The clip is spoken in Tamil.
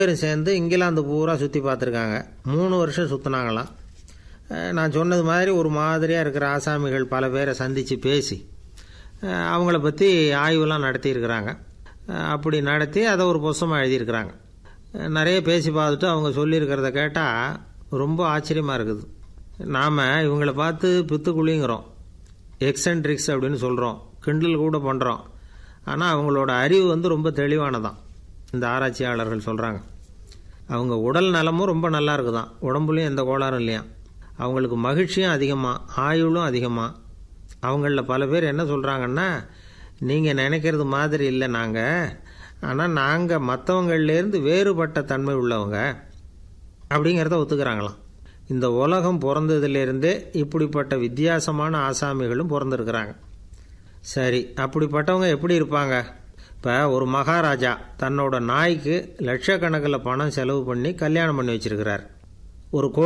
பேரும் சேர்ந்து இங்கிலாந்து பூரா சுற்றி பார்த்துருக்காங்க மூணு வருஷம் சுற்றினாங்களாம் நான் சொன்னது மாதிரி ஒரு மாதிரியாக இருக்கிற ஆசாமிகள் பல பேரை சந்தித்து பேசி அஹ், அவங்கள பற்றி ஆய்வுலாம் நடத்தியிருக்கிறாங்க அஹ், அப்படி நடத்தி அதை ஒரு புஸ்தமாக எழுதியிருக்கிறாங்க அஹ், நிறைய பேசி பார்த்துட்டு அவங்க சொல்லியிருக்கிறத கேட்டால் ரொம்ப ஆச்சரியமாக இருக்குது நாம் இவங்களை பார்த்து பித்துக்குழிங்கிறோம் எக்ஸென்ட்ரிக்ஸ் அப்படின்னு சொல்கிறோம் கிண்டல் கூட பண்ணுறோம் ஆனால் அவங்களோட அறிவு வந்து ரொம்ப தெளிவானதான் இந்த ஆராய்ச்சியாளர்கள் சொல்கிறாங்க அவங்க உடல் நலமும் ரொம்ப நல்லா இருக்குதான் உடம்புலையும் எந்த கோளாறும் இல்லையா அவங்களுக்கு மகிழ்ச்சியும் அதிகமாக ஆயுளும் அதிகமாக அவங்களில் பல பேர் என்ன சொல்கிறாங்கன்னா நீங்கள் நினைக்கிறது மாதிரி இல்லை நாங்கள் ஆனால் நாங்கள் மற்றவங்கள்லேருந்து வேறுபட்ட தன்மை உள்ளவங்க அப்படிங்கிறத ஒத்துக்கிறாங்களாம் இந்த உலகம் பிறந்ததுலேருந்தே இப்படிப்பட்ட வித்தியாசமான ஆசாமிகளும் பிறந்திருக்கிறாங்க சரி அப்படிப்பட்டவங்க எப்படி இருப்பாங்க இப்போ ஒரு மகாராஜா தன்னோட நாய்க்கு லட்சக்கணக்கில் பணம் செலவு பண்ணி கல்யாணம் பண்ணி வச்சிருக்கிறார் ஒரு